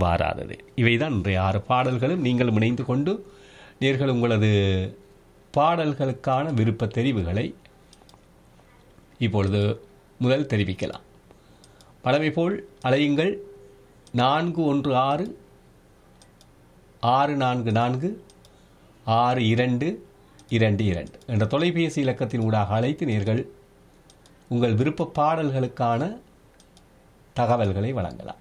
வாராதது இவைதான் இன்றைய ஆறு பாடல்களும் நீங்கள் இணைந்து கொண்டு நேர்கள் உங்களது பாடல்களுக்கான விருப்ப தெரிவுகளை இப்பொழுது முதல் தெரிவிக்கலாம் பழமை போல் அலையுங்கள் நான்கு ஒன்று ஆறு ஆறு நான்கு நான்கு ஆறு இரண்டு இரண்டு இரண்டு என்ற தொலைபேசி இலக்கத்தின் ஊடாக அழைத்து நேர்கள் உங்கள் விருப்ப பாடல்களுக்கான தகவல்களை வழங்கலாம்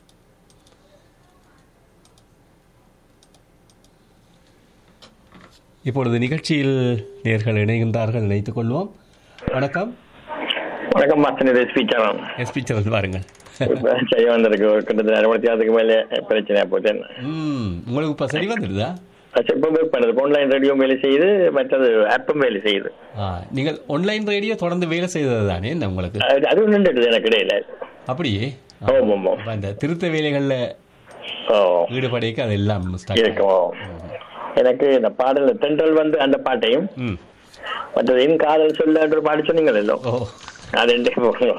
இப்பொழுது நிகழ்ச்சியில் நேர்கள் இணைகின்றார்கள் நினைத்துக் கொள்வோம் வணக்கம் வணக்கம் மாஸ்டர் இது ஸ்பீச்சரம் எஸ்பி சரன் பாருங்கள் செய்ய வந்திருக்கு ஒரு கிட்டத்தட்ட அரை மணி நேரத்துக்கு மேலே பிரச்சனையா போச்சு என்ன ம் உங்களுக்கு இப்போ சரி வந்துடுதா இப்போ ஒர்க் பண்ணுது ஆன்லைன் ரேடியோ வேலை செய்யுது மற்றது ஆப்பும் வேலை செய்யுது ஆ நீங்கள் ஆன்லைன் ரேடியோ தொடர்ந்து வேலை செய்தது தானே என்ன உங்களுக்கு அது- அதுவும் நின்றுடுது எனக்கு இடையில அப்படியே ஆ, ஆமாம் ஆமாம் அப்ப இந்த திருத்த வேலைகளில் ஓ ஈடுபடைக்கு அது எல்லாம் ஸ்டார்ட் இருக்கும் எனக்கு இந்த பாடல் தென்றல் வந்து அந்த பாட்டையும் ம் மற்றது என் காதல் சொல்ல ஒரு பாட்டு சொன்னீங்களோ ஓ அது ரெண்டே போகணும்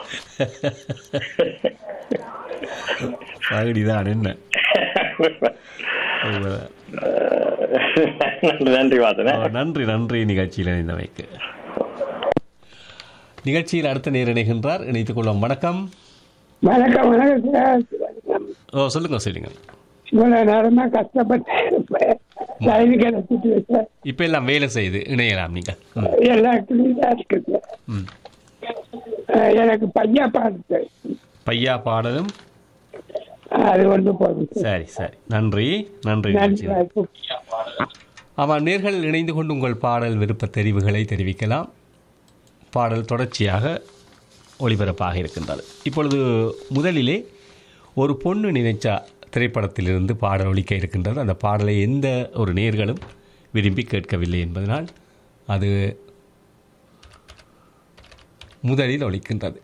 பகுதிதான் என்ன உண்மைதான். நன்றி நன்றி வாசன ஓ, நன்றி நன்றி நிகழ்ச்சியில் இணைந்தமைக்கு நிகழ்ச்சியில் அடுத்த நேர் இணைகின்றார் இணைத்துக் கொள்வோம் வணக்கம் வணக்கம் வணக்கம் சார் வணக்கம். ஓ சொல்லுங்க சொல்லுங்க இவ்வளவு நேரமா கஷ்டப்பட்டு இருப்பேன் லைன் கிடைச்சிட்டு சார் இப்ப எல்லாம் வேலை செய்யுது இணையலாம் நீங்க ம், எல்லாம் கிளீனா இருக்கு சார் ம். அஹ் எனக்கு பையா பாடு பையா பாடலும் அது ஒன்று போதும் சார் சரி சரி நன்றி நன்றி நன்றி நிகழ்ச்சியில் ஆமாம் நேர்கள் இணைந்து கொண்டு உங்கள் பாடல் விருப்ப தெரிவுகளை தெரிவிக்கலாம் பாடல் தொடர்ச்சியாக ஒளிபரப்பாக இருக்கின்றது இப்பொழுது முதலிலே ஒரு பொண்ணு நினைச்சா திரைப்படத்திலிருந்து பாடல் ஒலிக்க இருக்கின்றது அந்த பாடலை எந்த ஒரு நேர்களும் விரும்பி கேட்கவில்லை என்பதனால் அது முதலில் ஒலிக்கின்றது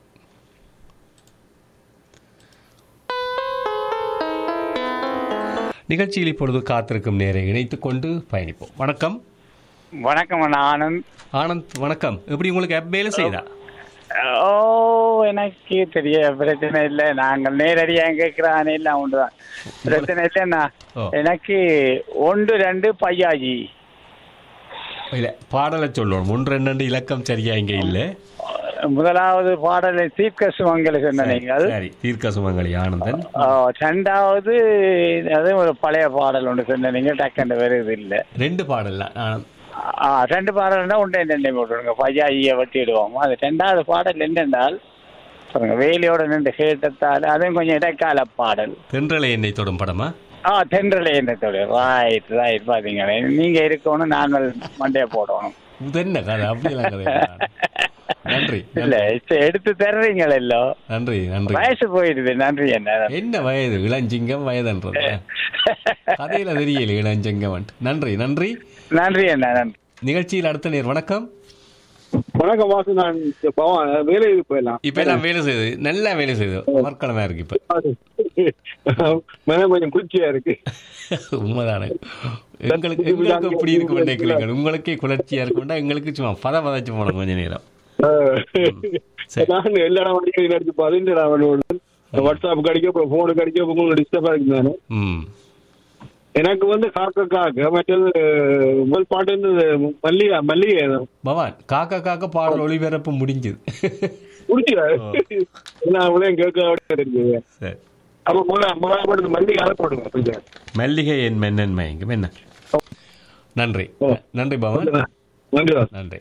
நிகழ்ச்சியில் இப்பொழுது காத்திருக்கும் நேரை இணைத்துக் கொண்டு பயணிப்போம் வணக்கம் வணக்கம் அண்ணா ஆனந்த் ஆனந்த் வணக்கம் எப்படி உங்களுக்கு app வேலை செய்தா ஓ எனக்கு தெரிய பிரச்சனை இல்லை நாங்கள் நேரடியாக கேட்கிறானே எல்லாம் உண்டுதான் பிரச்சனை இல்லைண்ணா ஓ. எனக்கு ஒன்று ரெண்டு பையாஜி இல்ல பாடலை சொல்லணும் ஒன்று ரெண்டு இலக்கம் சரியா இங்க இல்ல முதலாவது பாடலை தீர்க்க சுமங்கல சொன்ன நீங்கள் சரி தீர்க்க சுமங்கலி ஆனந்தன் ஓ, ரெண்டாவது அது ஒரு பழைய பாடல் ஒன்று சொன்ன நீங்கள் டக்குன்னு வருது இல்லை ரெண்டு பாடல்லாம் ஆனந்த் ஆ ரெண்டு பாடல்னா உண்டை ரெண்டை போட்டுருங்க பையாஜியை வெட்டிடுவோம் அது ரெண்டாவது பாடல் என்னென்றால் பாருங்க வேலியோட நின்று கேட்டத்தால் அதுவும் கொஞ்சம் இடைக்கால பாடல் தென்றலை என்னை தொடும் படமா ஆ தென்றலே என்னத்தோட ரைட் ரைட் பாத்தீங்களே நீங்க இருக்கணும் நாங்கள் மண்டைய போடணும் இதென்ன கதை அப்படியெல்லாம் கதை இல்ல. நன்றி இல்ல சரி, எடுத்து தர்றீங்கள இல்லோ நன்றி நன்றி வயசு போயிடுது நன்றி என்ன என்ன வயது இளஞ்சிங்கம் வயதுன்றது கதையில தெரியல இளஞ்சிங்கம் நன்றி நன்றி நன்றி என்ன நன்றி நிகழ்ச்சியில் அடுத்த நேர் வணக்கம் வணக்கம் வாசு நான் பவன் வேலைக்கு போயிடலாம் இப்ப எல்லாம் வேலை செய்யுது நல்லா வேலை செய்யுது மறுக்கணமா இருக்கு இப்ப மனம் கொஞ்சம் குளிர்ச்சியா இருக்கு உண்மைதானே எங்களுக்கு எங்களுக்கு அப்படி இருக்கு நினைக்கிறீங்க உங்களுக்கே குளிர்ச்சியா இருக்கும்டா எங்களுக்கு சும்மா பத பதச்சு போனோம் கொஞ்ச நேரம் சரி. நான் எல்லா இடம் வரைக்கும் நடிச்சு பதினெட்டு அவனோட வாட்ஸ்அப் கிடைக்க அப்புறம் போனு கிடைக்க உங்களுக்கு டிஸ்டர்பா இருக்கு நானு ம் எனக்கு வந்து காக்க காக்க மற்றது முதல் பாட்டு வந்து மல்லிகை மல்லிகை பவான் காக்கா காக்க பாடல் ஒளிபரப்பு முடிஞ்சது குடிச்சியா நான் அவ்வளோ கேட்க இருக்குது சரி அப்ப முதல்ல முதல்ல பாட்டு மல்லிகை அதை போடுங்க கொஞ்சம் மல்லிகை என் மென்னன் மயங்கும் என்ன நன்றி நன்றி பவான் நன்றி வாசு நன்றி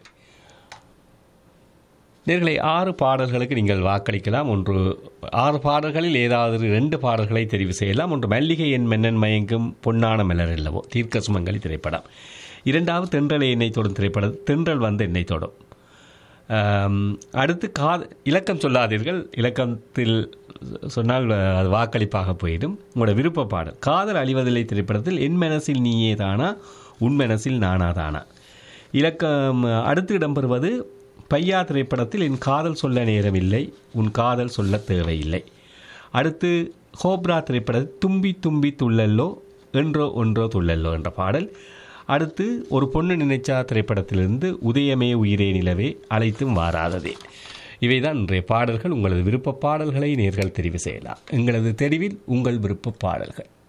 நேர்களை ஆறு பாடல்களுக்கு நீங்கள் வாக்களிக்கலாம் ஒன்று ஆறு பாடல்களில் ஏதாவது ரெண்டு பாடல்களை தெரிவு செய்யலாம் ஒன்று மல்லிகை என் மென்னன் மயங்கும் பொன்னான மலர் இல்லவோ தீர்க்க சுமங்கலி திரைப்படம் இரண்டாவது தென்றலை என்னை தொடும் திரைப்படம் தென்றல் வந்து என்னை தொடும் ஆம், அடுத்து கா இலக்கம் சொல்லாதீர்கள் இலக்கத்தில் சொன்னால் அது வாக்களிப்பாக போயிடும் உங்களோட விருப்ப பாடல் காதல் அழிவதில்லை திரைப்படத்தில் என் மனசில் நீயே தானா உன் மனசில் நானா தானா இலக்கம் அடுத்து இடம்பெறுவது பையா திரைப்படத்தில் என் காதல் சொல்ல நேரமில்லை உன் காதல் சொல்ல தேவையில்லை அடுத்து ஹோப்ரா திரைப்படத்தில் தும்பி தும்பி துள்ளல்லோ என்றோ ஒன்றோ துள்ளல்லோ என்ற பாடல் அடுத்து ஒரு பொண்ணு நினைச்சா திரைப்படத்திலிருந்து உதயமே உயிரே நிலவே அழைத்தும் வாராததே இவைதான் இன்றைய பாடல்கள் உங்களது விருப்ப பாடல்களை நேர்கள் தெரிவு செய்யலாம் எங்களது தெரிவில் உங்கள் விருப்ப பாடல்கள்